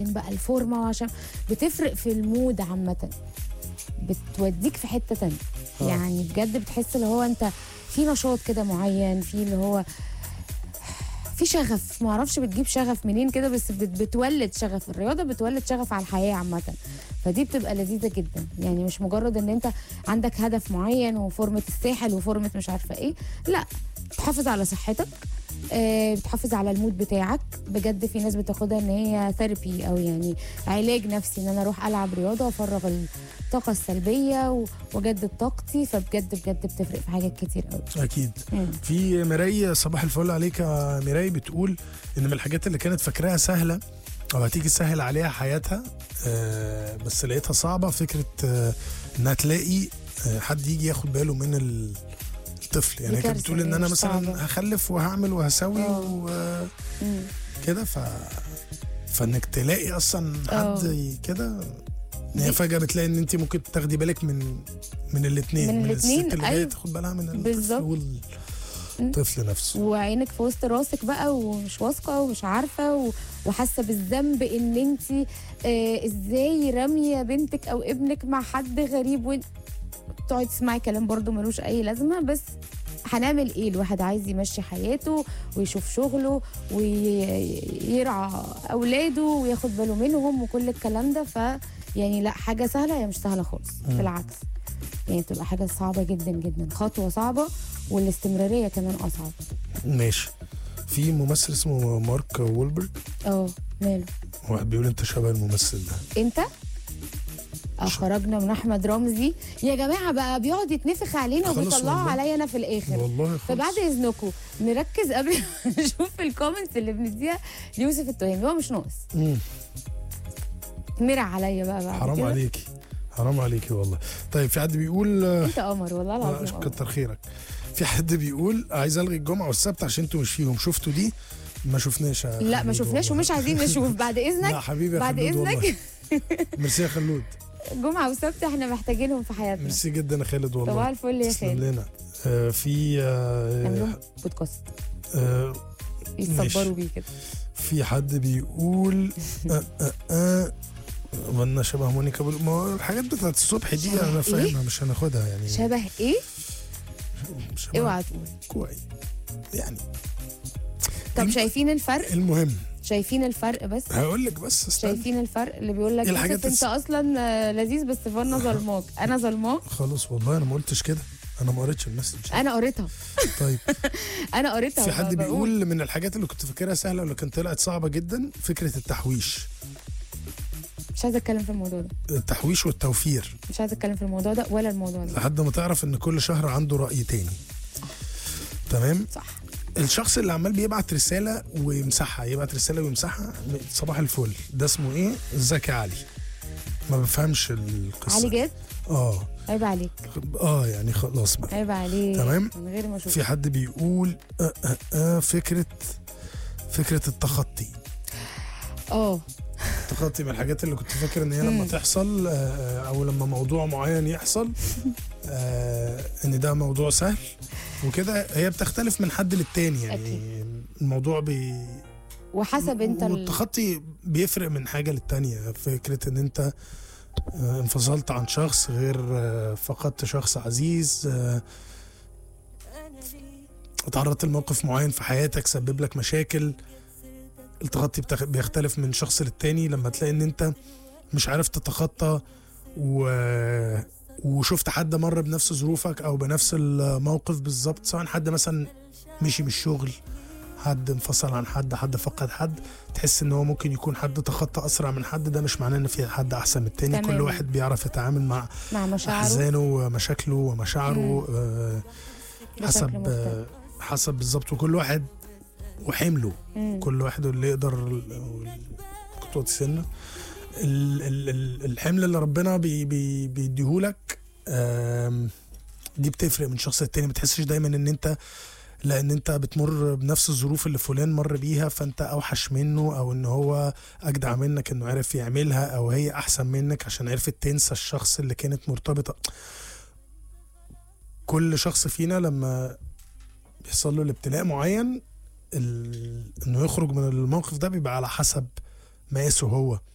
عشان بقى الفورمه وعشان بتفرق في المود عامه بتوديك في حته تانية آه. يعني بجد بتحس اللي هو انت في نشاط كده معين في اللي هو في شغف ما اعرفش بتجيب شغف منين كده بس بت- بتولد شغف الرياضه بتولد شغف على الحياه عامه فدي بتبقى لذيذه جدا يعني مش مجرد ان انت عندك هدف معين وفورمه الساحل وفورمه مش عارفه ايه لا بتحافظ على صحتك آه، بتحافظ على المود بتاعك بجد في ناس بتاخدها ان هي ثيرابي او يعني علاج نفسي ان انا اروح العب رياضه وافرغ الطاقه السلبيه و- واجدد طاقتي فبجد بجد بتفرق في حاجات كتير قوي اكيد مم. في مراي صباح الفل عليك يا مراي بتقول ان من الحاجات اللي كانت فاكراها سهله او هتيجي تسهل عليها حياتها آه، بس لقيتها صعبه فكره آه، انها تلاقي آه، حد يجي ياخد باله من ال- الطفل يعني دي هي كانت كارثة، بتقول ان دي انا مش مثلا صعبة. هخلف وهعمل وهسوي آه. مم. وكده ف فانك تلاقي اصلا حد آه. كده ان هي دي- فجاه بتلاقي ان انت ممكن تاخدي بالك من من الاثنين من من, الاتنين، الست اللي جايه أيوة. تاخد بالها من الطفل بالظبط. والطفل نفسه وعينك في وسط راسك بقى ومش واثقه ومش عارفه و- وحاسه بالذنب ان انت آه ازاي راميه بنتك او ابنك مع حد غريب وانت تقعدي تسمعي كلام برضو ملوش اي لازمه بس هنعمل ايه الواحد عايز يمشي حياته ويشوف شغله ويرعى اولاده وياخد باله منهم وكل الكلام ده ف يعني لا حاجه سهله هي مش سهله خالص مم. بالعكس يعني بتبقى حاجه صعبه جدا جدا خطوه صعبه والاستمراريه كمان اصعب ماشي في ممثل اسمه مارك وولبرج اه ماله واحد بيقول انت شبه الممثل ده انت آه، خرجنا من احمد رمزي يا جماعه بقى بيقعد يتنفخ علينا خلاص وبيطلعوا والله. عليا انا في الاخر والله خالص فبعد اذنكم نركز قبل ما نشوف الكومنتس اللي بنديها ليوسف التهامي هو مش ناقص مم. مرع عليا بقى بعد حرام كده. عليكي حرام عليكي والله طيب في حد بيقول آه، انت قمر والله العظيم آه، قمر. كتر خيرك في حد بيقول عايز الغي الجمعه والسبت عشان انتوا مش فيهم شفتوا دي ما شفناش يا لا ما خلود شفناش والله. ومش عايزين نشوف بعد لا اذنك حبيبي يا بعد خلود والله اذنك ميرسي يا خلود جمعه وسبت احنا محتاجينهم في حياتنا ميرسي جدا يا خالد والله صباح الفل يا تسلم خالد لنا آه في نعمل آه لهم بودكاست آه يتصبروا ماشي. بيه كده في حد بيقول آه آه آه وانا شبه مونيكا بل... ما هو الحاجات بتاعت الصبح دي شبه انا إيه؟ فاهمها مش هناخدها يعني شبه ايه شبه اوعى تقول كويس يعني طب الم- شايفين الفرق المهم شايفين الفرق بس هقول لك بس استنى شايفين الفرق اللي بيقول لك إيه الحاجات يوسف انت الس- اصلا آه، لذيذ بس فانا ظلماك انا ظلماك خلاص والله انا ما قلتش كده انا ما قريتش المسج انا قريتها طيب انا قريتها في حد بقول. بيقول من الحاجات اللي كنت فاكرها سهله ولكن طلعت صعبه جدا فكره التحويش مش عايزه اتكلم في الموضوع ده التحويش والتوفير مش عايزه اتكلم في الموضوع ده ولا الموضوع ده لحد ما تعرف ان كل شهر عنده راي تاني تمام صح الشخص اللي عمال بيبعت رساله ويمسحها يبعت رساله ويمسحها صباح الفل ده اسمه ايه ازيك يا علي ما بفهمش القصه علي جاد اه عيب عليك اه يعني خلاص بقى عيب عليك تمام. من غير ما اشوف في حد بيقول آه آه آه فكره فكره التخطي اه التخطي من الحاجات اللي كنت فاكر ان هي لما مم. تحصل آه، او لما موضوع معين يحصل آه، ان ده موضوع سهل وكده هي بتختلف من حد للتاني يعني أكيد. الموضوع بي وحسب انت ال... والتخطي بيفرق من حاجه للتانيه فكره ان انت آه، انفصلت عن شخص غير آه، فقدت شخص عزيز آه، اتعرضت لموقف معين في حياتك سبب لك مشاكل التخطي بتخ... بيختلف من شخص للتاني لما تلاقي ان انت مش عارف تتخطى و... وشفت حد مر بنفس ظروفك او بنفس الموقف بالظبط سواء حد مثلا مشي من الشغل حد انفصل عن حد حد فقد حد تحس ان هو ممكن يكون حد تخطى اسرع من حد ده مش معناه ان في حد احسن من التاني تمام. كل واحد بيعرف يتعامل مع مع مشاعره احزانه ومشاكله ومشاعره آه بشكل حسب مختلف. آه حسب بالظبط وكل واحد وحمله مم. كل واحد اللي يقدر خطوة سنة ال- ال- ال- الحمل اللي ربنا بي بي بيديهولك آم، دي بتفرق من شخص للتاني ما تحسش دايما ان انت لان انت بتمر بنفس الظروف اللي فلان مر بيها فانت اوحش منه او ان هو اجدع منك انه عرف يعملها او هي احسن منك عشان عرفت تنسى الشخص اللي كانت مرتبطة كل شخص فينا لما بيحصل له الابتلاء معين ال... انه يخرج من الموقف ده بيبقى على حسب مقاسه هو